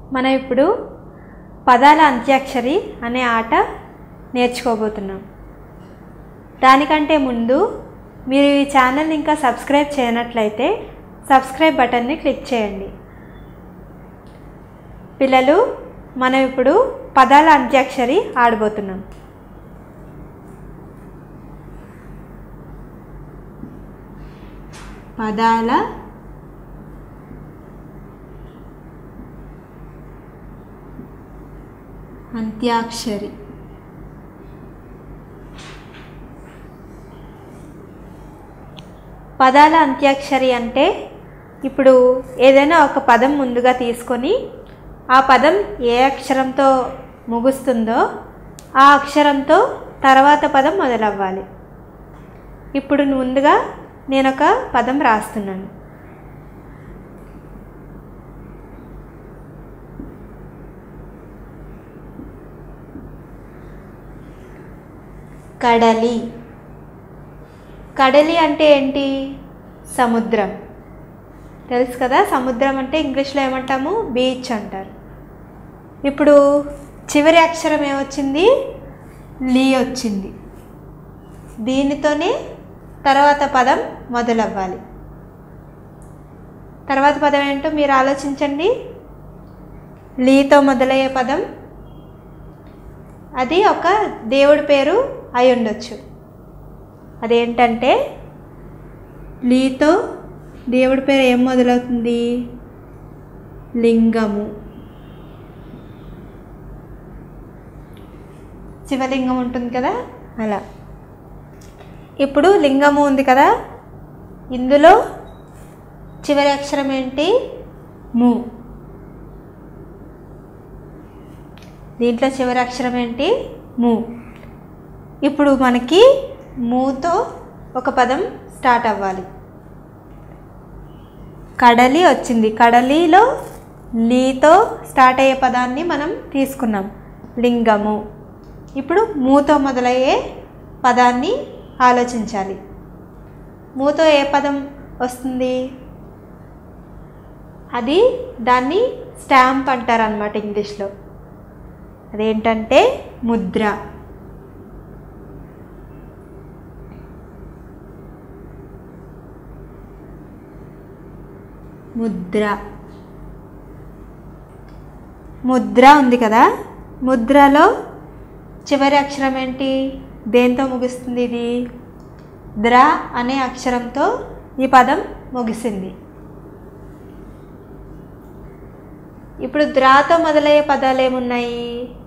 మనం ఇప్పుడు పదాల అంత్యాక్షరి అనే ఆట నేర్చుకోబోతున్నాం దానికంటే ముందు మీరు ఈ ఛానల్ని ఇంకా సబ్స్క్రైబ్ చేయనట్లయితే సబ్స్క్రైబ్ బటన్ని క్లిక్ చేయండి పిల్లలు మనం ఇప్పుడు పదాల అంత్యాక్షరి ఆడబోతున్నాం పదాల అంత్యాక్షరి పదాల అంత్యాక్షరి అంటే ఇప్పుడు ఏదైనా ఒక పదం ముందుగా తీసుకొని ఆ పదం ఏ అక్షరంతో ముగుస్తుందో ఆ అక్షరంతో తర్వాత పదం మొదలవ్వాలి ఇప్పుడు ముందుగా నేను ఒక పదం రాస్తున్నాను కడలి కడలి అంటే ఏంటి సముద్రం తెలుసు కదా సముద్రం అంటే ఇంగ్లీష్లో ఏమంటాము బీచ్ అంటారు ఇప్పుడు చివరి అక్షరం ఏమొచ్చింది లీ వచ్చింది దీనితోనే తర్వాత పదం మొదలవ్వాలి తర్వాత పదం ఏంటో మీరు ఆలోచించండి లీతో మొదలయ్యే పదం అది ఒక దేవుడి పేరు అయి ఉండొచ్చు అదేంటంటే లీతో దేవుడి పేరు ఏం మొదలవుతుంది లింగము శివలింగం ఉంటుంది కదా అలా ఇప్పుడు లింగము ఉంది కదా ఇందులో చివరి అక్షరం ఏంటి ము దీంట్లో చివరి అక్షరం ఏంటి ము ఇప్పుడు మనకి మూతో ఒక పదం స్టార్ట్ అవ్వాలి కడలి వచ్చింది కడలిలో లీతో స్టార్ట్ అయ్యే పదాన్ని మనం తీసుకున్నాం లింగము ఇప్పుడు మూతో మొదలయ్యే పదాన్ని ఆలోచించాలి మూతో ఏ పదం వస్తుంది అది దాన్ని స్టాంప్ అంటారు అనమాట ఇంగ్లీష్లో అదేంటంటే ముద్ర ముద్ర ముద్ర ఉంది కదా ముద్రలో చివరి అక్షరం ఏంటి దేంతో ముగుస్తుంది ఇది ద్ర అనే అక్షరంతో ఈ పదం ముగిసింది ఇప్పుడు ద్రాతో మొదలయ్యే పదాలు ఏమున్నాయి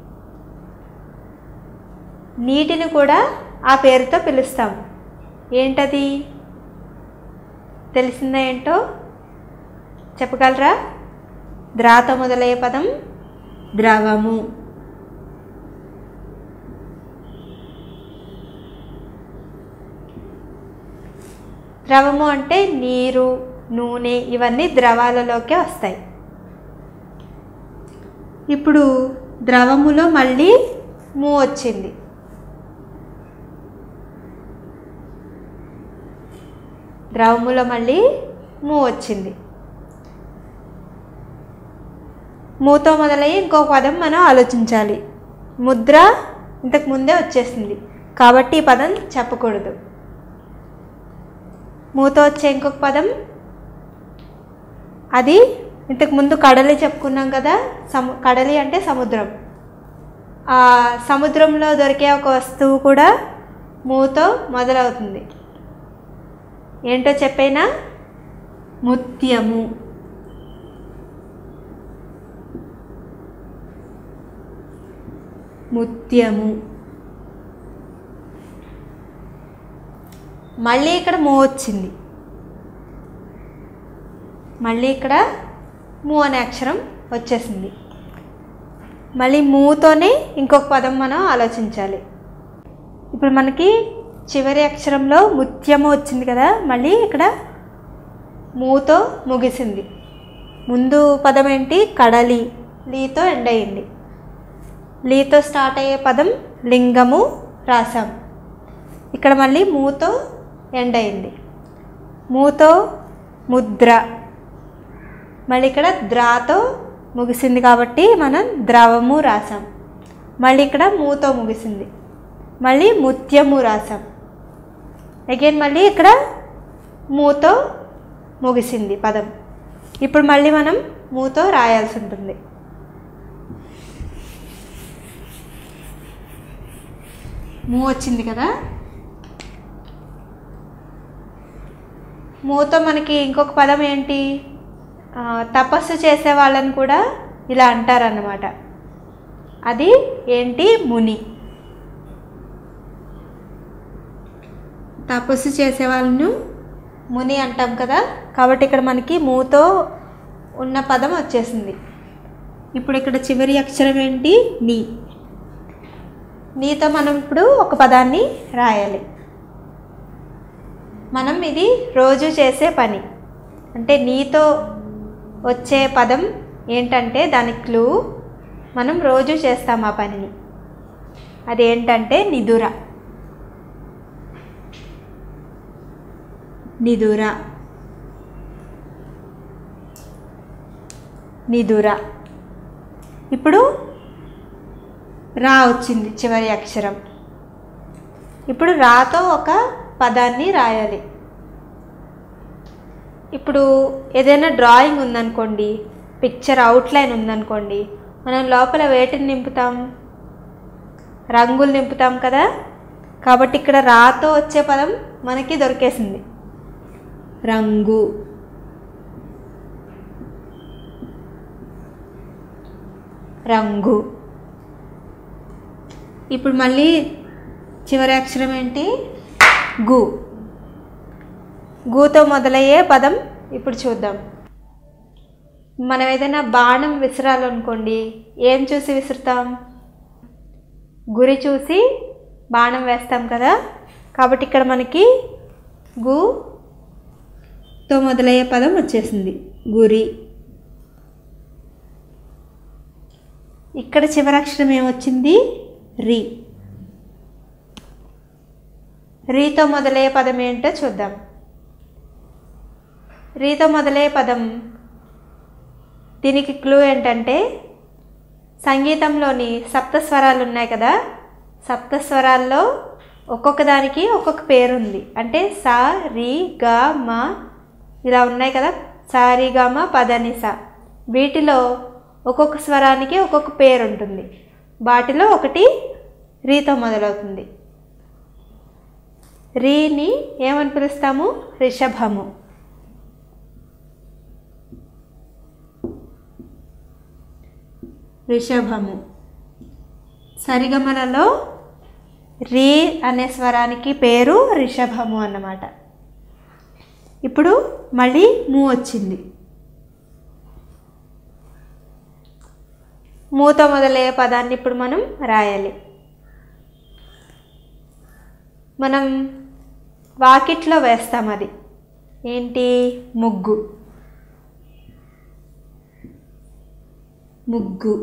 నీటిని కూడా ఆ పేరుతో పిలుస్తాం ఏంటది తెలిసిందా ఏంటో చెప్పగలరా ద్రాతో మొదలయ్యే పదం ద్రవము ద్రవము అంటే నీరు నూనె ఇవన్నీ ద్రవాలలోకే వస్తాయి ఇప్పుడు ద్రవములో మళ్ళీ మూ వచ్చింది ద్రవములో మళ్ళీ మూ వచ్చింది మూతో మొదలయ్యి ఇంకో పదం మనం ఆలోచించాలి ముద్ర ఇంతకు ముందే వచ్చేసింది కాబట్టి ఈ పదం చెప్పకూడదు మూతో వచ్చే ఇంకొక పదం అది ఇంతకు ముందు కడలి చెప్పుకున్నాం కదా సము కడలి అంటే సముద్రం ఆ సముద్రంలో దొరికే ఒక వస్తువు కూడా మూతో మొదలవుతుంది ఏంటో చెప్పైనా ముత్యము ముత్యము మళ్ళీ ఇక్కడ మూ వచ్చింది మళ్ళీ ఇక్కడ మూ అనే అక్షరం వచ్చేసింది మళ్ళీ మూతోనే ఇంకొక పదం మనం ఆలోచించాలి ఇప్పుడు మనకి చివరి అక్షరంలో ముత్యము వచ్చింది కదా మళ్ళీ ఇక్కడ మూతో ముగిసింది ముందు పదం ఏంటి కడలి లీతో ఎండ్ అయింది లీతో స్టార్ట్ అయ్యే పదం లింగము రాసాం ఇక్కడ మళ్ళీ మూతో ఎండ్ అయింది మూతో ముద్ర మళ్ళీ ఇక్కడ ద్రాతో ముగిసింది కాబట్టి మనం ద్రవము రాసాం మళ్ళీ ఇక్కడ మూతో ముగిసింది మళ్ళీ ముత్యము రాసాం అగైన్ మళ్ళీ ఇక్కడ మూతో ముగిసింది పదం ఇప్పుడు మళ్ళీ మనం మూతో రాయాల్సి ఉంటుంది మూ వచ్చింది కదా మూతో మనకి ఇంకొక పదం ఏంటి ఆ, తపస్సు చేసే వాళ్ళని కూడా ఇలా అంటారన్నమాట అది ఏంటి ముని తపస్సు చేసే వాళ్ళను ముని అంటాం కదా కాబట్టి ఇక్కడ మనకి మూతో ఉన్న పదం వచ్చేసింది ఇప్పుడు ఇక్కడ చివరి అక్షరం ఏంటి నీ నీతో మనం ఇప్పుడు ఒక పదాన్ని రాయాలి మనం ఇది రోజు చేసే పని అంటే నీతో వచ్చే పదం ఏంటంటే దాని క్లూ మనం రోజు చేస్తాం ఆ పనిని అదేంటంటే నిదుర నిదుర నిదుర ఇప్పుడు రా వచ్చింది చివరి అక్షరం ఇప్పుడు రాతో ఒక పదాన్ని రాయాలి ఇప్పుడు ఏదైనా డ్రాయింగ్ ఉందనుకోండి పిక్చర్ అవుట్లైన్ ఉందనుకోండి మనం లోపల వేటిని నింపుతాం రంగులు నింపుతాం కదా కాబట్టి ఇక్కడ రాతో వచ్చే పదం మనకి దొరికేసింది రంగు రంగు ఇప్పుడు మళ్ళీ చివరి అక్షరం ఏంటి గు గూతో మొదలయ్యే పదం ఇప్పుడు చూద్దాం మనం ఏదైనా బాణం విసిరాలనుకోండి ఏం చూసి విసురుతాం గురి చూసి బాణం వేస్తాం కదా కాబట్టి ఇక్కడ మనకి గుతో మొదలయ్యే పదం వచ్చేసింది గురి ఇక్కడ చివరి అక్షరం ఏమొచ్చింది రి రీతో మొదలయ్యే పదం ఏంటో చూద్దాం రీతో మొదలయ్యే పదం దీనికి క్లూ ఏంటంటే సంగీతంలోని సప్త స్వరాలు ఉన్నాయి కదా సప్త స్వరాల్లో ఒక్కొక్క దానికి ఒక్కొక్క పేరు ఉంది అంటే సా రి గా మా ఇలా ఉన్నాయి కదా సా రి గా మా పదని సా వీటిలో ఒక్కొక్క స్వరానికి ఒక్కొక్క పేరు ఉంటుంది వాటిలో ఒకటి రీతో మొదలవుతుంది రీని ఏమని పిలుస్తాము రిషభము రిషభము సరిగమలలో రీ అనే స్వరానికి పేరు రిషభము అన్నమాట ఇప్పుడు మళ్ళీ మూ వచ్చింది మూత మొదలయ్యే పదాన్ని ఇప్పుడు మనం రాయాలి మనం వాకిట్లో వేస్తాం అది ఏంటి ముగ్గు ముగ్గు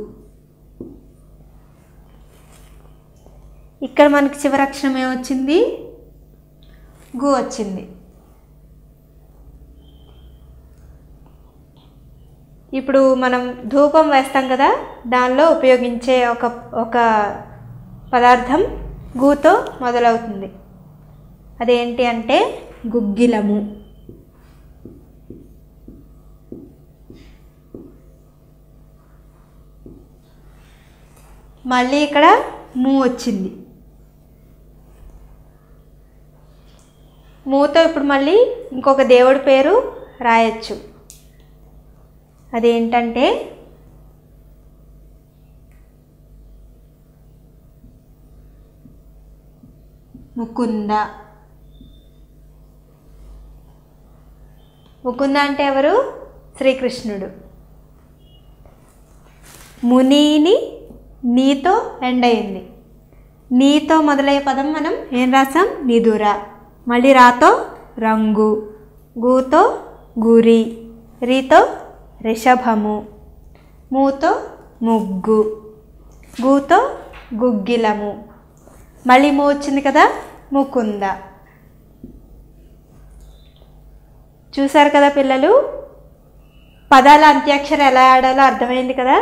ఇక్కడ మనకి చివరి అక్షరం ఏమొచ్చింది గు వచ్చింది ఇప్పుడు మనం ధూపం వేస్తాం కదా దానిలో ఉపయోగించే ఒక ఒక పదార్థం గూతో మొదలవుతుంది అదేంటి అంటే గుగ్గిలము మళ్ళీ ఇక్కడ మూ వచ్చింది మూతో ఇప్పుడు మళ్ళీ ఇంకొక దేవుడి పేరు రాయొచ్చు అదేంటంటే ముకుంద ముకుంద అంటే ఎవరు శ్రీకృష్ణుడు మునిని నీతో ఎండ్ అయింది నీతో మొదలయ్యే పదం మనం ఏం రాసాం నిదుర మళ్ళీ రాతో రంగు గూతో గురి రీతో రిషభము మూతో ముగ్గు గూతో గుగ్గిలము మళ్ళీ మూ వచ్చింది కదా ముకుంద చూశారు కదా పిల్లలు పదాల అంత్యాక్షరం ఎలా ఆడాలో అర్థమైంది కదా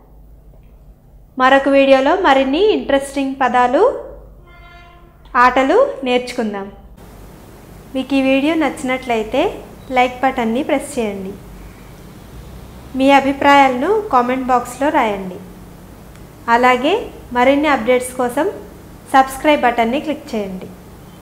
మరొక వీడియోలో మరిన్ని ఇంట్రెస్టింగ్ పదాలు ఆటలు నేర్చుకుందాం మీకు ఈ వీడియో నచ్చినట్లయితే లైక్ బటన్ని ప్రెస్ చేయండి మీ అభిప్రాయాలను కామెంట్ బాక్స్లో రాయండి అలాగే మరిన్ని అప్డేట్స్ కోసం సబ్స్క్రైబ్ బటన్ని క్లిక్ చేయండి